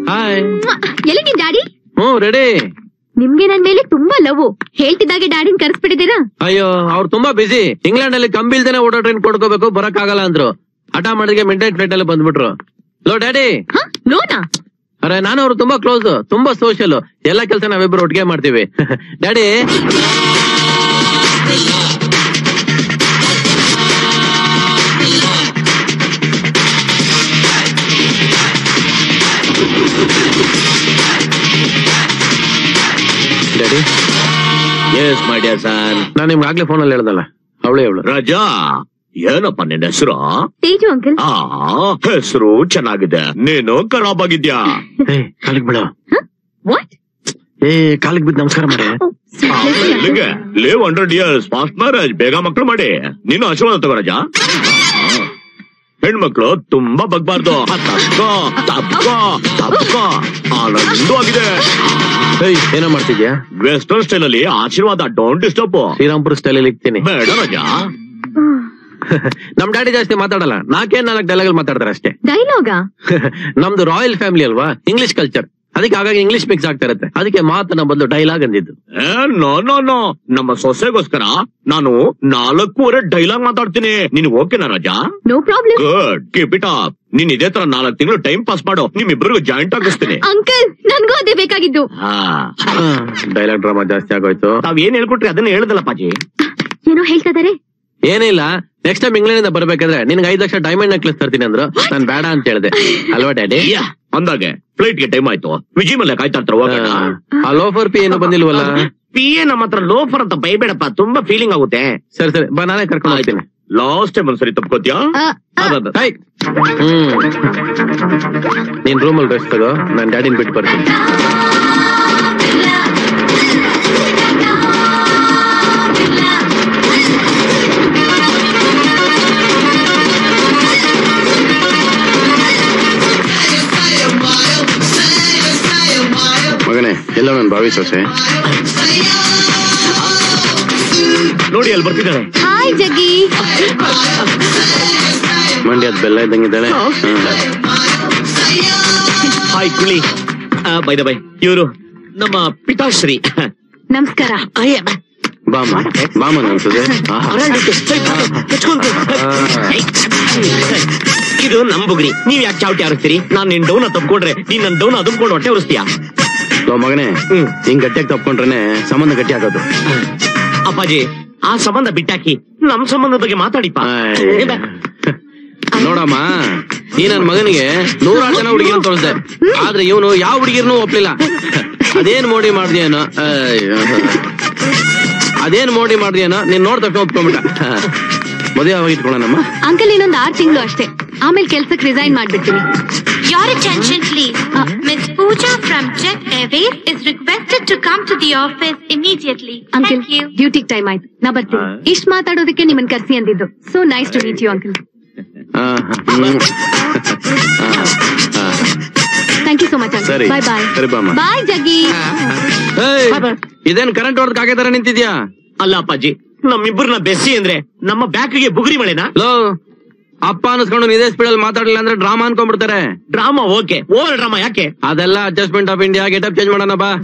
Hi ಎಲ್ಲಿಗೆ daddy ಹ್ಞೂ ready ನಿಮ್ಗೆ ನನ್ ಮೇಲೆ ತುಂಬಾ ಲವ್ ಹೇಳ್ತಿದ್ದಾಗೆ ಡ್ಯಾಡಿನ್ ಕರ್ಸ್ಬಿಟ್ಟಿದ್ದೀರಾ ಅಯ್ಯೋ ಅವ್ರು ತುಂಬಾ ಬಿಸಿ ಇಂಗ್ಲೆಂಡ್ ಅಲ್ಲಿ ಕಂಬಿ ಇಲ್ದೇನೆ ಓಡೋ ಟ್ರೈನ್ ಕೊಡ್ಕೋಬೇಕು ಬರಕ್ ಆಗಲ್ಲ ಅಂದ್ರು ಹಠ ಮಾಡಿದ್ರೆ ಮಿಡ್ ನೈಟ್ ಫ್ಲೈಟ್ ಅಲ್ಲಿ ಬಂದ್ಬಿಟ್ರು ಲೋ ಡ್ಯಾಡಿ ಹ ಲೋನಾ ಅರೆ ನಾನು ಅವ್ರು ತುಂಬಾ ಕ್ಲೋಸ್ ತುಂಬಾ ಸೋಷಿಯಲ್ ಎಲ್ಲಾ ಕೆಲಸ ನಾವಿಬ್ರು ಒಟ್ಟಿಗೆ ಮಾಡ್ತೀವಿ daddy daddy yes my dear son ನಾನು ನಿಮ್ಗೆ ಆಗ್ಲೇ ಫೋನಲ್ಲಿ ಹೇಳ್ದಲ್ಲ ಅವಳೇ ಅವಳು ರಾಜಾ ಏನಪ್ಪ ನಿನ್ನ ಹೆಸರು ತೇಜು ಅಂಕಲ್ ಆ ಹೆಸರು ಚೆನ್ನಾಗಿದೆ ನೀನು ಖರಾಬ್ ಆಗಿದ್ಯಾ ಏ ಕಾಲಿಗೆ ಬಿಡ ವಾಟ್ ಏ ಕಾಲಿಗೆ ಬಿದ್ದು ನಮಸ್ಕಾರ ಮಾಡಿ ಇಲ್ಲಿಗೆ live hundred years fast marriage ಬೇಗ ಮಕ್ಳು ಮಾಡಿ ನೀನು ಆಶೀರ್ವಾದ ತಗೋ ರಾಜಾ ಹೆಣ್ಮಕ್ಳು ತುಂಬಾ ಬಗ್ಬಾರ್ದು ತಪ್ಕೋ ತಪ್ಕೋ ತಪ್ಕೋ ಆನಂದವಾಗಿದೆ ಏಯ್ ಏನೋ ಮಾಡ್ತಿದ್ಯಾ ವೆಸ್ಟರ್ನ್ ಸ್ಟೈಲ್ ಅಲ್ಲಿ ಆಶೀರ್ವಾದ ಡೋಂಟ್ ಡಿಸ್ಟರ್ಬ್ ಶ್ರೀರಾಮ್ಪುರ ಸ್ಟೈಲಲ್ಲಿ ಇಕ್ತೀನಿ ಬೇಡ ರಾಜಾ ನಮ್ ಡ್ಯಾಡಿ ಜಾಸ್ತಿ ಮಾತಾಡಲ್ಲ ನಾಲ್ಕೇ ನಾಲ್ಕು ಡೈಲಾಗ್ ಮಾತಾಡ್ತಾರೆ ಅಷ್ಟೇ ಡೈಲಾಗಾ ನಮ್ದು ರಾಯಲ್ ಫ್ಯಾಮಿಲಿ ಅಲ್ವಾ ಇಂಗ್ಲಿಷ್ ಕಲ್ಚರ್ ಅದಕ್ಕೆ ಹಾಗಾಗಿ ಇಂಗ್ಲಿಷ್ ಮಿಕ್ಸ್ ಆಗ್ತಾ ಇರುತ್ತೆ ಅದಕ್ಕೆ ಮಾತನ್ನ ಬದಲು ಡೈಲಾಗ್ ಅಂದಿದ್ದು ಏ ನೋ ನೋ ನೋ ನಮ್ಮ ಸೊಸೆಗೋಸ್ಕರ ನಾನು ನಾಲ್ಕೂವರೆ ಡೈಲಾಗ್ ಮಾತಾಡ್ತೀನಿ ನೀನು ಓಕೆನಾ Raja no problem good keep it up ನೀನ್ ಇದೇ ತರ ನಾಲ್ಕು ತಿಂಗಳು ಟೈಮ್ ಪಾಸ್ ಮಾಡು ನಿಮ್ಮಿಬ್ಬರಿಗೂ ಜಾಯಿಂಟ್ ಆಗಿಸ್ತೀನಿ ಅಂಕಲ್ ನನ್ಗೂ ಅದೇ ಬೇಕಾಗಿದ್ದು ಹಾ ಡೈಲಾಗ್ ಡ್ರಾಮಾ ಜಾಸ್ತಿ ಆಗೋಯ್ತು ತಾವ್ ಏನ್ ಹೇಳ್ಕೊಟ್ರಿ ಅದನ್ನ ಹೇಳ್ದಲ್ಲ ಪಾಜಿ ಏನೋ ಹೇಳ್ತಾ ಇದಾರೆ ಏನಿಲ್ಲ ನೆಕ್ಸ್ಟ್ ಟೈಮ್ ಇಂಗ್ಲೆಂಡ್ ಇಂದ ಬರ್ಬೇಕಾದ್ರೆ ನಿನ್ಗೆ ಐದ್ ಲಕ್ಷ ಡೈಮಂಡ್ ನೆಕ್ಲೆಸ್ ತರ್ತೀನಿ ಅಂದ್ರು ನಾನ್ ಬೇಡ ಅಂತ ಹೇಳ್ದೆ ಅಲ್ವಾ ಡ್ಯಾಡಿ ಯಾ, ಅಂದಾಗೆ ಫ್ಲೈಟ್ ಗೆ ಟೈಮ್ ಆಯ್ತು ವಿಜಿ ಮೇಲೆ ಕಾಯ್ತಾ ಇರ್ತಾರೆ ಹೋಗೋಣ ಆ ಲೋಫರ್ ಪಿ ಏನು ಬಂದಿಲ್ವಲ್ಲ ಪಿ ಎ ನಮ್ಮ ಹತ್ರ ಲೋಫರ್ ಅಂತ ಬೈಬೇಡಪ್ಪ ತುಂಬಾ ಫೀಲಿಂಗ್ ಆಗುತ್ತೆ ಸರಿ ಸರಿ ಬಾ ನಾನೇ ಕರ್ಕೊಂಡು ಹೋಗ್ತೀನಿ ಲಾಸ್ಟ್ ಟೈಮ್ ಒಂದ್ಸರಿ ತಪ್ಕೋತ್ಯಾ ಆ, ಆ, ಅದದು. ಹಾಯ್ ಹ್ಮ್ ನೀನ್ ರೂಮಲ್ಲಿ ರೆಸ್ಟ್ ತಗೋ ನಾನ್ ಡ್ಯಾಡಿನ ಬಿಟ್ಟು ಬರ್ತೀನಿ ಮಗನೇ ಎಲ್ಲ ನನ್ ಭಾವಿ ಸೊಸೆ ನೋಡಿ ಅಲ್ಲಿ ಬರ್ತಿದ್ದಾರೆ ಹಾಯ್ ಜಗ್ಗಿ ಮಂಡ್ಯದ ಬೆಲ್ಲ ಇದ್ದಂಗಿದ್ದಾಳೆ ಹ್ಮ್. ಹಾಯ್ ಕುಳಿ ಬೈ ದ ಬೈ ಇವರು ನಮ್ಮ ಪಿತಾಶ್ರೀ ನಮಸ್ಕಾರ ಅಯ್ಯ, ಬಾಮ ಬಾಮ ಅನ್ಸುತ್ತೆ ಆಹಾ. ಅರಳಿಕೆ. ಹೆಚ್ಕೊಂಡ್ರು. ಇದು ನಮ್ ಬುಗ್ರಿ ನೀವ್ ಯಾಕೆ ಚಾವಟಿ ಆರಿಸ್ತೀರಿ ನಾನ್ ನಿನ್ ಡೌನ್ ತಪ್ಕೊಂಡ್ರೆ ನೀನ್ ನನ್ ಡೌನ್ ಅದಮ್ಕೊಂಡು ಹೊಟ್ಟೆ ಉರಿಸ್ತೀಯಾ ಲೋ ಮಗನೇ ಹ್ಮ್. ಹಿಂಗ್ ಗಟ್ಟಿಯಾಗಿ ತಪ್ಕೊಂಡ್ರೇನೆ ಸಂಬಂಧ ಗಟ್ಟಿ ಆಗೋದು ಅಪ್ಪಾಜಿ ಆ ಸಂಬಂಧ ಬಿಟ್ಟಾಕಿ ನಮ್ ಸಂಬಂಧದ ಬಗ್ಗೆ ಮಾತಾಡಿಪ್ಪ ಆಯ್. ನೋಡಮ್ಮ ಈ ನನ್ ಮಗನಿಗೆ ನೂರಾರು ಜನ ಹುಡುಗಿನ ತೋರಿಸ್ದೆ ಆದ್ರೆ ಇವನು ಯಾವ ಹುಡುಗಿರ್ನು ಒಪ್ಲಿಲ್ಲ ಅದೇನ್ ಮೋಡಿ ಮಾಡ್ದೇನೋ ಅಯ್ಯೋ. ಅದೇನ್ ಮೋಡಿ ಮಾಡ್ದೇನೋ ನೀನ್ ನೋಡ್ ತಕ್ಷಣ ಒಪ್ಕೊಂಬಿಟ್ಟ ಮದುವೆ ಯಾವಾಗ ಇಟ್ಕೊಳ್ಳೋಣಮ್ಮ ಅಂಕಲ್ ಇನ್ನೊಂದ್ ಆರ್ ತಿಂಗಳು ಅಷ್ಟೇ ಆಮೇಲೆ ಕೆಲ್ಸಕ್ಕೆ ರಿಸೈನ್ ಮಾಡ್ಬಿಡ್ತೀನಿ Your attention, please. Miss Pooja from Jet Airways is requested to come to the office immediately. Uncle Thank you. ಡ್ಯೂಟಿಗ್ ಟೈಮ್ ಆಯ್ತು ನಾ ಬರ್ತೀನಿ ಇಷ್ಟ್ ಮಾತಾಡೋದಕ್ಕೆ ನಿಮ್ಮನ್ ಕರ್ಸಿ ಅಂದಿದ್ದು so nice to meet you uncle ಆ, ಹ್ಮ್. ಆ, ಆ. ಥ್ಯಾಂಕ್ ಯು ಸೋ ಮಚ್ ಸರಿ ಅಂಕಲ್ ಬಾಯ್ ಬಾಯ್ ಸರಿ ಬಾಮ್ಮ ಬಾಯ್ ಜಗ್ಗಿ ಏಯ್, ಇದೇನ್ ಕರೆಂಟ್ ಹೊಡೆದ್ ಕಾಗೆ ತರ ನಿಂತಿದ್ಯಾ ಅಲ್ಲ ಅಪ್ಪಾಜಿ ನಮ್ಮಿಬ್ಬರನ್ನ ಬೆಸ್ಸಿ ಅಂದ್ರೆ ನಮ್ಮ ಬ್ಯಾಕ್ಗೆ ಬುಗುರಿ ಮಳೆನಾ ಲೋ ಅಪ್ಪ ಅನ್ಸ್ಕೊಂಡು ಇದೇ ಸ್ಪೀಡ್ ಅಲ್ಲಿ ಮಾತಾಡ್ಲಿಲ್ಲ ಅಂದ್ರೆ ಡ್ರಾಮಾ ಅನ್ಕೊಂಡ್ಬಿಡ್ತಾರೆ ಡ್ರಾಮಾ ಓಕೆ ಓವರ್ ಡ್ರಾಮಾ ಯಾಕೆ ಅದೆಲ್ಲ adjustment of India getup change ಮಾಡೋಣ ಬಾ